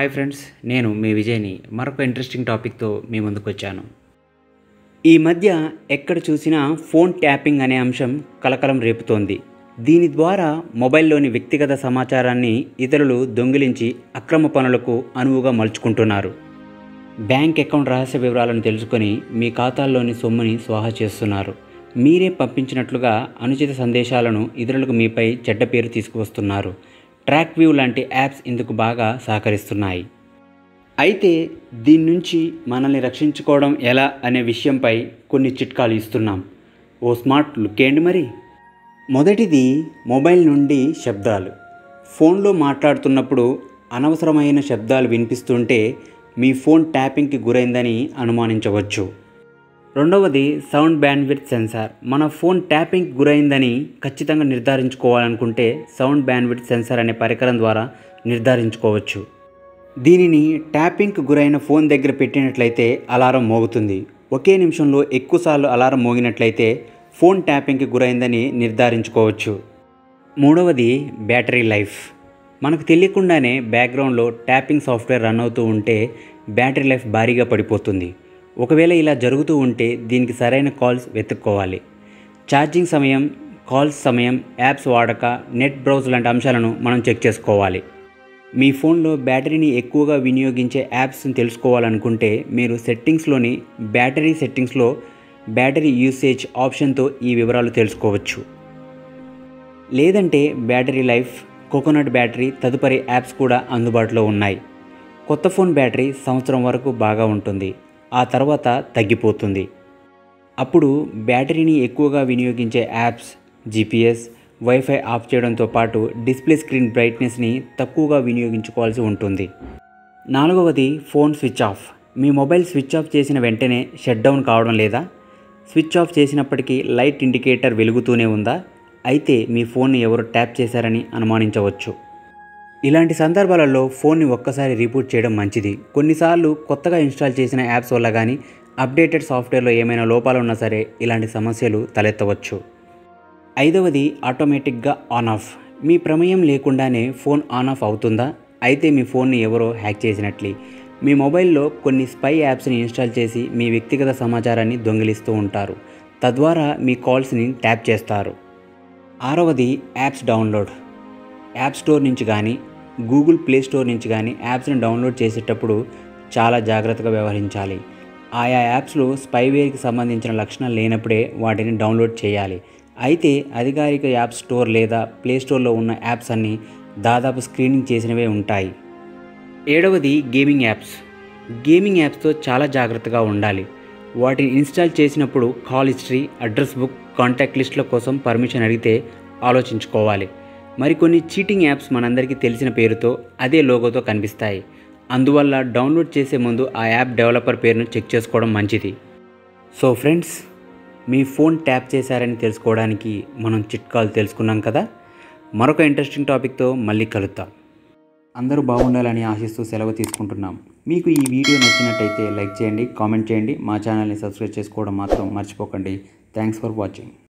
hi friends నేను మీ విజయ్ని మరొక interesting టాపిక్తో మీ ముందుకు వచ్చాను ఈ మధ్య ఎక్కడ చూసినా ఫోన్ ట్యాపింగ్ అనే అంశం కలకలం రేపుతోంది దీని ద్వారా మొబైల్లోని వ్యక్తిగత సమాచారాన్ని ఇతరులు దొంగిలించి అక్రమ పనులకు అనువుగా మలుచుకుంటున్నారు బ్యాంక్ అకౌంట్ రహస్య వివరాలను తెలుసుకొని మీ ఖాతాల్లోని సొమ్ముని స్వాహా చేస్తున్నారు మీరే పంపించినట్లుగా అనుచిత సందేశాలను ఇతరులకు మీపై చెడ్డ పేరు తీసుకువస్తున్నారు ట్రాక్ వ్యూ లాంటి యాప్స్ ఇందుకు బాగా సహకరిస్తున్నాయి అయితే దీని నుంచి మనల్ని రక్షించుకోవడం ఎలా అనే విషయంపై కొన్ని చిట్కాలు ఇస్తున్నాం ఓ స్మార్ట్ లుక్ ఏంటి మరి మొదటిది మొబైల్ నుండి శబ్దాలు ఫోన్లో మాట్లాడుతున్నప్పుడు అనవసరమైన శబ్దాలు వినిపిస్తుంటే మీ ఫోన్ ట్యాపింగ్కి గురైందని అనుమానించవచ్చు రెండవది సౌండ్ బ్యాండ్విడ్త్ సెన్సార్ మన ఫోన్ ట్యాపింగ్కి గురైందని ఖచ్చితంగా నిర్ధారించుకోవాలనుకుంటే సౌండ్ బ్యాండ్విడ్త్ సెన్సార్ అనే పరికరం ద్వారా నిర్ధారించుకోవచ్చు దీనిని ట్యాపింగ్కి గురైన ఫోన్ దగ్గర పెట్టినట్లయితే అలారం మోగుతుంది ఒకే నిమిషంలో ఎక్కువసార్లు అలారం మోగినట్లయితే ఫోన్ ట్యాపింగ్కి గురైందని నిర్ధారించుకోవచ్చు మూడవది బ్యాటరీ లైఫ్ మనకు తెలియకుండానే బ్యాక్గ్రౌండ్లో ట్యాపింగ్ సాఫ్ట్వేర్ రన్ అవుతూ ఉంటే బ్యాటరీ లైఫ్ భారీగా పడిపోతుంది ఒకవేళ ఇలా జరుగుతూ ఉంటే దీనికి సరైన కాల్స్ వెతుక్కోవాలి ఛార్జింగ్ సమయం కాల్స్ సమయం యాప్స్ వాడక నెట్ బ్రౌజ్ లాంటి అంశాలను మనం చెక్ చేసుకోవాలి మీ ఫోన్లో బ్యాటరీని ఎక్కువగా వినియోగించే యాప్స్ని తెలుసుకోవాలనుకుంటే మీరు సెట్టింగ్స్లోని బ్యాటరీ సెట్టింగ్స్లో బ్యాటరీ యూసేజ్ ఆప్షన్తో ఈ వివరాలు తెలుసుకోవచ్చు లేదంటే బ్యాటరీ లైఫ్ కోకోనట్ బ్యాటరీ తదుపరి యాప్స్ కూడా అందుబాటులో ఉన్నాయి కొత్త ఫోన్ బ్యాటరీ సంవత్సరం వరకు బాగా ఉంటుంది ఆ తర్వాత తగ్గిపోతుంది అప్పుడు బ్యాటరీని ఎక్కువగా వినియోగించే యాప్స్ జీపీఎస్ వైఫై ఆఫ్ చేయడంతో పాటు డిస్ప్లే స్క్రీన్ బ్రైట్నెస్ని తక్కువగా వినియోగించుకోవాల్సి ఉంటుంది నాలుగవది ఫోన్ స్విచ్ ఆఫ్ మీ మొబైల్ స్విచ్ ఆఫ్ చేసిన వెంటనే షట్ డౌన్ కావడం లేదా స్విచ్ ఆఫ్ చేసినప్పటికీ లైట్ ఇండికేటర్ వెలుగుతూనే ఉందా అయితే మీ ఫోన్ని ఎవరు ట్యాప్ చేశారని అనుమానించవచ్చు ఇలాంటి సందర్భాలలో ఫోన్ని ఒక్కసారి రీబూట్ చేయడం మంచిది కొన్నిసార్లు కొత్తగా ఇన్స్టాల్ చేసిన యాప్స్ వల్ల కానీ అప్డేటెడ్ సాఫ్ట్వేర్లో ఏమైనా లోపాలు ఉన్నా సరే ఇలాంటి సమస్యలు తలెత్తవచ్చు ఐదవది ఆటోమేటిక్గా ఆన్ ఆఫ్ మీ ప్రమేయం లేకుండానే ఫోన్ ఆన్ ఆఫ్ అవుతుందా అయితే మీ ఫోన్ని ఎవరో హ్యాక్ చేసినట్లే మీ మొబైల్లో కొన్ని స్పై యాప్స్ని ఇన్స్టాల్ చేసి మీ వ్యక్తిగత సమాచారాన్ని దొంగిలిస్తూ ఉంటారు తద్వారా మీ కాల్స్ని ట్యాప్ చేస్తారు ఆరవది యాప్స్ డౌన్లోడ్ యాప్ స్టోర్ నుంచి కానీ గూగుల్ ప్లే స్టోర్ నుంచి కానీ యాప్స్ని డౌన్లోడ్ చేసేటప్పుడు చాలా జాగ్రత్తగా వ్యవహరించాలి ఆయా యాప్స్లో స్పైవేర్కి సంబంధించిన లక్షణాలు లేనప్పుడే వాటిని డౌన్లోడ్ చేయాలి అయితే అధికారిక యాప్ స్టోర్ లేదా ప్లే స్టోర్లో ఉన్న యాప్స్ అన్నీ దాదాపు స్క్రీనింగ్ చేసినవే ఉంటాయి ఏడవది గేమింగ్ యాప్స్ గేమింగ్ యాప్స్తో చాలా జాగ్రత్తగా ఉండాలి వాటిని ఇన్స్టాల్ చేసినప్పుడు call history address book contact లిస్టుల కోసం పర్మిషన్ అడిగితే ఆలోచించుకోవాలి మరికొన్ని చీటింగ్ యాప్స్ మనందరికీ తెలిసిన పేరుతో అదే లోగోతో కనిపిస్తాయి అందువల్ల డౌన్లోడ్ చేసే ముందు ఆ యాప్ డెవలపర్ పేరును చెక్ చేసుకోవడం మంచిది సో ఫ్రెండ్స్ మీ ఫోన్ ట్యాప్ చేశారని తెలుసుకోవడానికి మనం చిట్కాలు తెలుసుకున్నాం కదా మరొక ఇంట్రెస్టింగ్ టాపిక్తో మళ్ళీ కలుద్దాం అందరూ బాగుండాలని ఆశిస్తూ సెలవు తీసుకుంటున్నాం మీకు ఈ వీడియో నచ్చినట్టయితే లైక్ చేయండి కామెంట్ చేయండి మా ఛానల్ని సబ్స్క్రైబ్ చేసుకోవడం మాత్రం మర్చిపోకండి థ్యాంక్స్ ఫర్ వాచింగ్